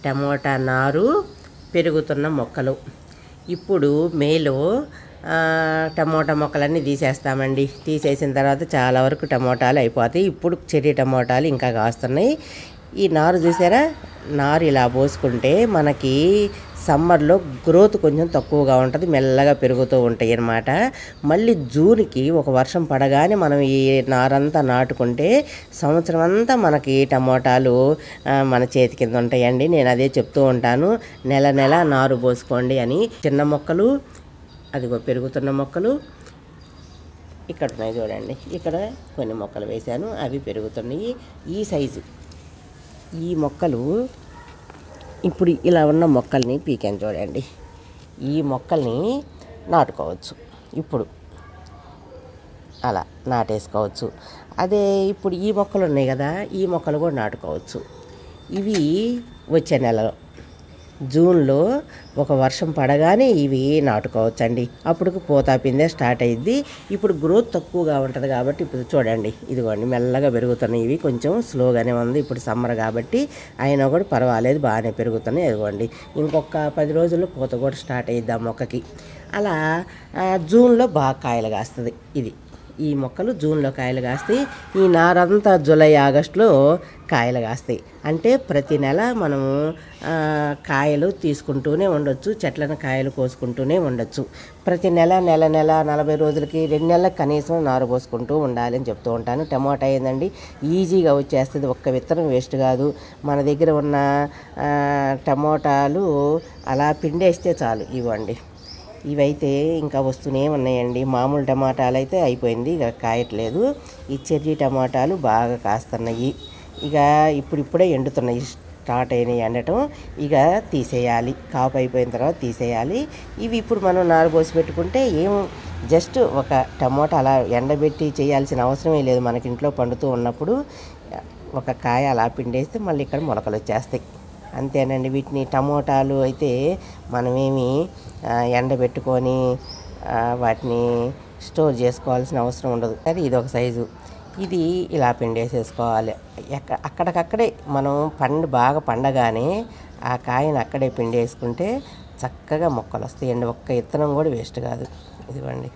tomato నారు పెరుగుతున్న మొక్కలు ఇప్పుడు మేలో ఆ, టమోటా మొక్కలన్నీ తీసేస్తామండి తీసేసిన తర్వాత చాలా వరకు టమోటాలు అయిపోతాయి ఇప్పుడు చెర్రీ టమోటాలు ఇంకా కాస్తున్నాయి ఈ నారు చూసారా నారు ఇలా పోసుకుంటే మనకి సమ్మర్లో గ్రోత్ కొంచెం తక్కువగా ఉంటుంది మెల్లగా పెరుగుతూ ఉంటాయి అన్నమాట మళ్ళీ జూన్కి ఒక వర్షం పడగానే మనం ఈ నారంతా నాటుకుంటే సంవత్సరం అంతా మనకి టమోటాలు ఆ, మన చేతి కింద ఉంటాయండి నేను అదే చెప్తూ ఉంటాను నెల నెల నారు పోసుకోండి అని చిన్న మొక్కలు అదిగో పెరుగుతున్న మొక్కలు ఇక్కడ ఉన్నాయి చూడండి ఇక్కడ కొన్ని మొక్కలు వేశాను అవి పెరుగుతున్నాయి ఈ సైజు ఈ మొక్కలు ఇప్పుడు ఇలా ఉన్న మొక్కల్ని పీకాను చూడండి ఈ మొక్కల్ని నాటుకోవచ్చు ఇప్పుడు అలా నాటేసుకోవచ్చు అదే ఇప్పుడు ఈ మొక్కలు ఉన్నాయి కదా ఈ మొక్కలు కూడా నాటుకోవచ్చు ఇవి వచ్చే నెలలో జూన్లో ఒక వర్షం పడగానే ఇవి నాటుకోవచ్చండి అప్పుడు పూత పిందే స్టార్ట్ అయ్యిద్ది ఇప్పుడు గ్రోత్ తక్కువగా ఉంటుంది కాబట్టి ఇప్పుడు చూడండి ఇదిగోండి మెల్లగా పెరుగుతున్నాయి ఇవి కొంచెం స్లోగానే ఉంది ఇప్పుడు సమ్మర్ కాబట్టి అయినా కూడా పర్వాలేదు బాగానే పెరుగుతున్నాయి ఇదిగోండి ఇంకొక పది రోజుల్లో పూత కూడా స్టార్ట్ అయ్యిద్ది ఆ మొక్కకి అలా ఆ, జూన్లో బాగా కాయలు కాస్తుంది ఇది ఈ మొక్కలు జూన్లో కాయలు కాస్తాయి ఈ నారంతా జూలై ఆగస్టులో కాయలు కాస్తాయి అంటే ప్రతి నెల మనము ఆ, కాయలు తీసుకుంటూనే ఉండొచ్చు చెట్లను కాయలు కోసుకుంటూనే ఉండొచ్చు ప్రతి నెల నెల నెల నలభై రోజులకి రెండు నెలలకు కనీసం నారు పోసుకుంటూ ఉండాలి అని చెప్తూ ఉంటాను టమాటా ఏందండి ఈజీగా వచ్చేస్తుంది ఒక్క విత్తనం వేస్ట్ కాదు మన దగ్గర ఉన్న ఆ, టమోటాలు అలా పిండేస్తే చాలు ఇవ్వండి ఇవైతే ఇంకా వస్తూనే ఉన్నాయండి మామూలు టమాటాలు అయితే అయిపోయింది ఇక కాయట్లేదు ఈ చెర్రీ టమాటాలు బాగా కాస్తున్నాయి ఇక ఇప్పుడిప్పుడే ఎండుతున్నాయి స్టార్ట్ అయినాయి ఎండటం ఇక తీసేయాలి కాపు అయిపోయిన తర్వాత తీసేయాలి ఇవి ఇప్పుడు మనం నారు పోసి పెట్టుకుంటే ఏం జస్ట్ ఒక టమోటా అలా ఎండబెట్టి చేయాల్సిన అవసరమే లేదు మనకి ఇంట్లో పండుతూ ఉన్నప్పుడు ఒక కాయ అలా పిండేస్తే మళ్ళీ ఇక్కడ మొలకలు వచ్చేస్తాయి అంతేనండి వీటిని టమోటాలు అయితే మనమేమి ఆ, ఎండబెట్టుకొని ఆ, వాటిని స్టోర్ చేసుకోవాల్సిన అవసరం ఉండదు అది ఇది ఒక సైజు ఇది ఇలా పిండేసేసుకోవాలి ఎక్క అక్కడికక్కడే మనం పండు బాగా పండగానే ఆ కాయను అక్కడే పిండేసుకుంటే చక్కగా మొక్కలు వస్తాయండి ఒక్క ఇత్తనం కూడా వేస్ట్ కాదు ఇదిగోండి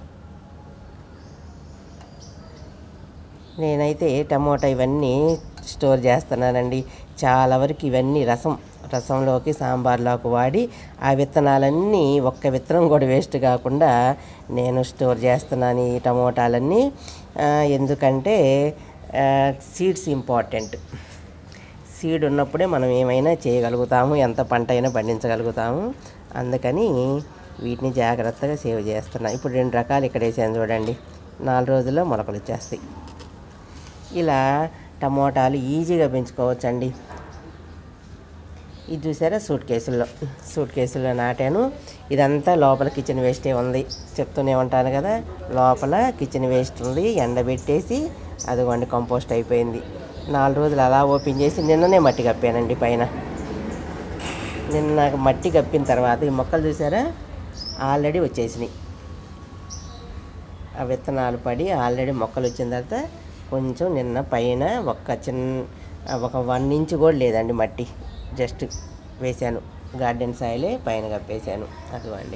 నేనైతే టమోటా ఇవన్నీ స్టోర్ చేస్తున్నానండి చాలా వరకు ఇవన్నీ రసం రసంలోకి సాంబార్లోకి వాడి ఆ విత్తనాలన్నీ ఒక్క విత్తనం కూడా వేస్ట్ కాకుండా నేను స్టోర్ చేస్తున్నాను ఈ టమోటాలన్నీ ఆ, ఎందుకంటే సీడ్స్ ఇంపార్టెంట్ సీడ్ ఉన్నప్పుడే మనం ఏమైనా చేయగలుగుతాము ఎంత పంట అయినా పండించగలుగుతాము అందుకని వీటిని జాగ్రత్తగా సేవ్ చేస్తున్నా ఇప్పుడు రెండు రకాలు ఇక్కడ వేసాను చూడండి నాలుగు రోజుల్లో మొలకలు వచ్చేస్తాయి ఇలా టమోటాలు ఈజీగా పెంచుకోవచ్చండి ఇది చూసారా సూట్ కేసుల్లో సూట్ కేసుల్లో నాటాను ఇదంతా లోపల కిచెన్ వేస్టే ఉంది చెప్తూనే ఉంటాను కదా లోపల కిచెన్ వేస్ట్ ఉంది ఎండబెట్టేసి అదిగోండి కంపోస్ట్ అయిపోయింది నాలుగు రోజులు అలా ఓపెన్ చేసి నిన్ననే మట్టి కప్పానండి పైన నిన్న మట్టి కప్పిన తర్వాత ఈ మొక్కలు చూసారా ఆల్రెడీ వచ్చేసినాయి ఆ విత్తనాలు పడి ఆల్రెడీ మొక్కలు వచ్చిన తర్వాత కొంచెం నిన్న పైన ఒక్క చిన్న ఒక వన్ ఇంచ్ కూడా లేదండి మట్టి జస్ట్ వేశాను గార్డెన్ సాయిలే పైన కప్పేశాను అదిగోండి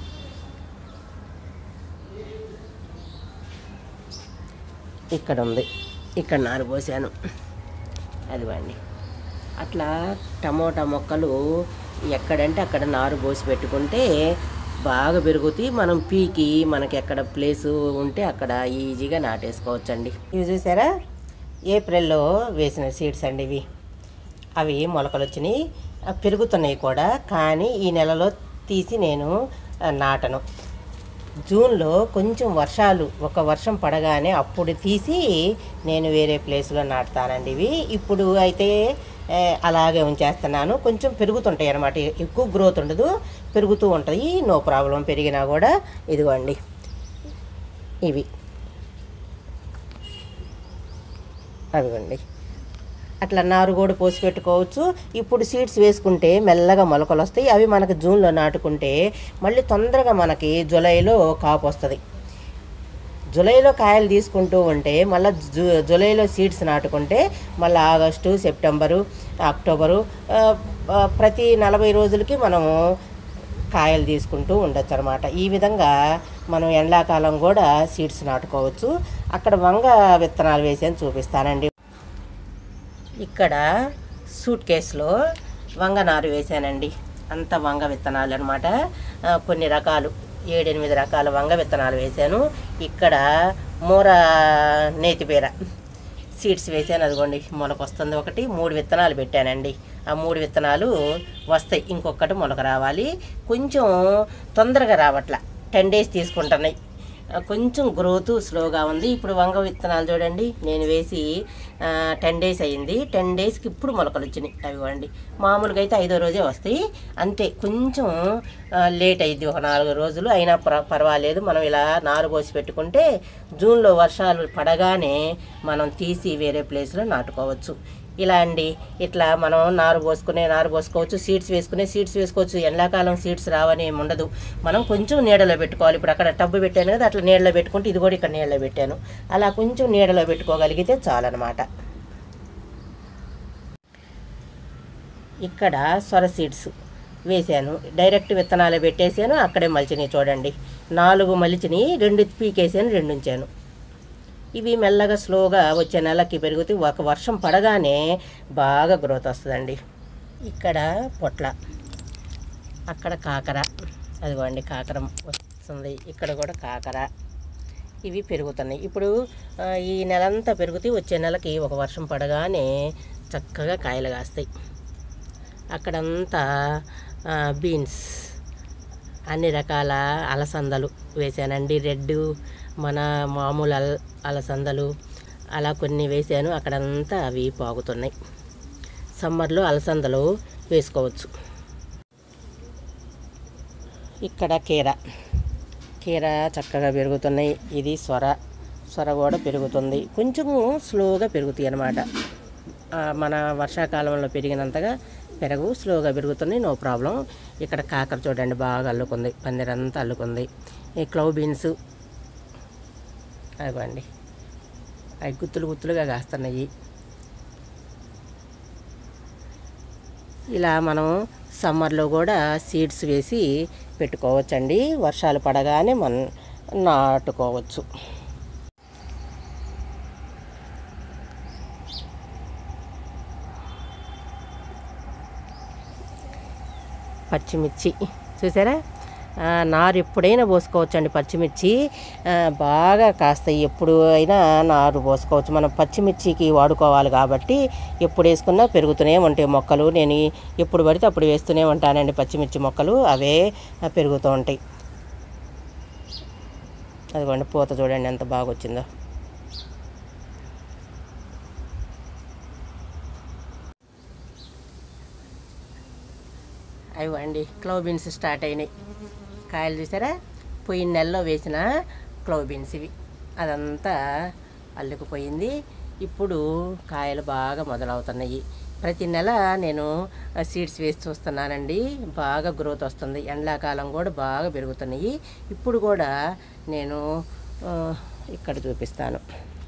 ఇక్కడ ఉంది ఇక్కడ నారు పోసాను అదిగోండి అట్లా టమోటా మొక్కలు ఎక్కడంటే అక్కడ నారు పోసి పెట్టుకుంటే బాగా పెరుగుతాయి మనం పీకి మనకి ఎక్కడ ప్లేస్ ఉంటే అక్కడ ఈజీగా నాటేసుకోవచ్చండి ఇవి చూసారా ఏప్రిల్లో వేసిన సీడ్స్ అండి ఇవి అవి మొలకలు వచ్చినాయి ఆ, పెరుగుతున్నాయి కూడా కానీ ఈ నెలలో తీసి నేను ఆ, నాటను జూన్లో కొంచెం వర్షాలు ఒక వర్షం పడగానే అప్పుడు తీసి నేను వేరే ప్లేస్లో నాటుతానండి ఇవి ఇప్పుడు అయితే ఏ, అలాగే ఉంచేస్తున్నాను కొంచెం పెరుగుతుంటాయి అన్నమాట ఎక్కువ గ్రోత్ ఉండదు పెరుగుతూ ఉంటాయి నో ప్రాబ్లం పెరిగినా కూడా ఇదిగోండి ఇవి అదిగోండి అట్లా నారు కూడా పోసి పెట్టుకోవచ్చు ఇప్పుడు సీడ్స్ వేసుకుంటే మెల్లగా మొలకలు వస్తాయి అవి మనకు జూన్లో నాటుకుంటే మళ్ళీ తొందరగా మనకి జూలైలో కాపు వస్తుంది జూలైలో కాయలు తీసుకుంటూ ఉంటే మళ్ళీ జూ జూలైలో సీడ్స్ నాటుకుంటే మళ్ళీ ఆగస్టు సెప్టెంబరు అక్టోబరు ఆ, ఆ, ప్రతి నలభై రోజులకి మనము కాయలు తీసుకుంటూ ఉండొచ్చు అనమాట ఈ విధంగా మనం ఎండాకాలం కూడా సీడ్స్ నాటుకోవచ్చు అక్కడ వంగ విత్తనాలు వేసాను చూపిస్తానండి ఇక్కడ సూట్ కేసులో వంగ నారు వేసానండి అంత వంగ విత్తనాలు అనమాట కొన్ని రకాలు ఏడెనిమిది రకాల వంగ విత్తనాలు వేసాను ఇక్కడ మూర నేతిపీర సీడ్స్ వేసాను అదిగోండి మొలక వస్తుంది ఒకటి మూడు విత్తనాలు పెట్టానండి ఆ మూడు విత్తనాలు వస్తాయి ఇంకొకటి మొలక రావాలి కొంచెం తొందరగా రావట్ల టెన్ డేస్ తీసుకుంటున్నాయి ఆ, కొంచెం గ్రోత్ స్లోగా ఉంది ఇప్పుడు వంగ విత్తనాలు చూడండి నేను వేసి టెన్ డేస్ అయ్యింది టెన్ డేస్కి ఇప్పుడు మొలకలు వచ్చినాయి అవి ఇవ్వండి మామూలుగా అయితే ఐదో రోజే వస్తాయి అంతే కొంచెం ఆ, లేట్ అయ్యింది ఒక నాలుగు రోజులు అయినా పర పర్వాలేదు మనం ఇలా నారు పోసి పెట్టుకుంటే జూన్లో వర్షాలు పడగానే మనం తీసి వేరే ప్లేస్లో నాటుకోవచ్చు ఇలా అండి ఇట్లా మనం నారు పోసుకునే నారు పోసుకోవచ్చు సీడ్స్ వేసుకునే సీడ్స్ వేసుకోవచ్చు ఎండాకాలం సీడ్స్ రావని ఏమి ఉండదు మనం కొంచెం నీడలో పెట్టుకోవాలి ఇప్పుడు అక్కడ టబ్బు పెట్టాను కదా అట్లా నీడలో పెట్టుకుంటే ఇది కూడా ఇక్కడ నీడలో పెట్టాను అలా కొంచెం నీడలో పెట్టుకోగలిగితే చాలన్నమాట ఇక్కడ సొర సీడ్స్ వేసాను డైరెక్ట్ విత్తనాలు పెట్టేసాను అక్కడే మలిచినాయి చూడండి నాలుగు మలిచిని రెండు పీకేసాను రెండు ఉంచాను ఇవి మెల్లగా స్లోగా వచ్చే నెలకి పెరుగుతాయి ఒక వర్షం పడగానే బాగా గ్రోత్ వస్తుందండి ఇక్కడ పొట్ల అక్కడ కాకర అదిగోండి కాకర వస్తుంది ఇక్కడ కూడా కాకర ఇవి పెరుగుతున్నాయి ఇప్పుడు ఆ, ఈ నెలంతా పెరుగుతాయి వచ్చే నెలకి ఒక వర్షం పడగానే చక్కగా కాయలు కాస్తాయి అక్కడంతా ఆ, బీన్స్ అన్ని రకాల అలసందలు వేసానండి రెడ్ మన మామూలు అల అలసందలు అలా కొన్ని వేసాను అక్కడంతా అవి పాగుతున్నాయి సమ్మర్లో అలసందలు వేసుకోవచ్చు ఇక్కడ కీర కీర చక్కగా పెరుగుతున్నాయి ఇది సొర సొర కూడా పెరుగుతుంది కొంచెము స్లోగా పెరుగుతాయి అన్నమాట ఆ, మన వర్షాకాలంలో పెరిగినంతగా పెరగు స్లోగా పెరుగుతున్నాయి నో ప్రాబ్లం ఇక్కడ కాకర చూడండి బాగా అల్లుకుంది పందిరంతా అల్లుకుంది ఈ క్లవ్ బీన్స్ అదిగోండి అవి గుత్తులు గుత్తులుగా కాస్తున్నాయి ఇలా మనం సమ్మర్లో కూడా సీడ్స్ వేసి పెట్టుకోవచ్చండి వర్షాలు పడగానే మనం నాటుకోవచ్చు పచ్చిమిర్చి చూసారా ఆ, నారు ఎప్పుడైనా పోసుకోవచ్చండి పచ్చిమిర్చి ఆ, బాగా కాస్తాయి ఎప్పుడు అయినా నారు పోసుకోవచ్చు మనం పచ్చిమిర్చికి వాడుకోవాలి కాబట్టి ఎప్పుడు వేసుకున్నా పెరుగుతూనే ఉంటాయి మొక్కలు నేను ఎప్పుడు పడితే అప్పుడు వేస్తూనే ఉంటానండి పచ్చిమిర్చి మొక్కలు అవే ఆ, పెరుగుతూ ఉంటాయి అదిగోండి పూత చూడండి ఎంత బాగా వచ్చిందో అవండి క్లవ్ బీన్స్ స్టార్ట్ అయినాయి కాయలు చూసారా పోయిన నెలలో వేసిన క్లవ్ బీన్స్ ఇవి అదంతా అల్లుకుపోయింది ఇప్పుడు కాయలు బాగా మొదలవుతున్నాయి ప్రతి నెల నేను సీడ్స్ వేసి చూస్తున్నానండి బాగా గ్రోత్ వస్తుంది ఎండాకాలం కూడా బాగా పెరుగుతున్నాయి ఇప్పుడు కూడా నేను ఆ, ఇక్కడ చూపిస్తాను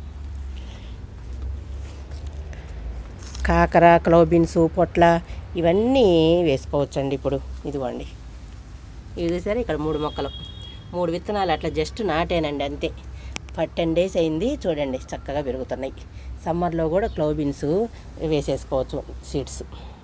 కాకర క్లవ్ బీన్స్ పొట్ల ఇవన్నీ వేసుకోవచ్చండి ఇప్పుడు ఇదిగోండి ఇది చూసారా ఇక్కడ మూడు మొక్కలు మూడు విత్తనాలు అట్లా జస్ట్ నాటేనండి అంతే టెన్ డేస్ అయింది చూడండి చక్కగా పెరుగుతున్నాయి సమ్మర్లో కూడా క్లవ్ బీన్స్ వేసేసుకోవచ్చు సీడ్స్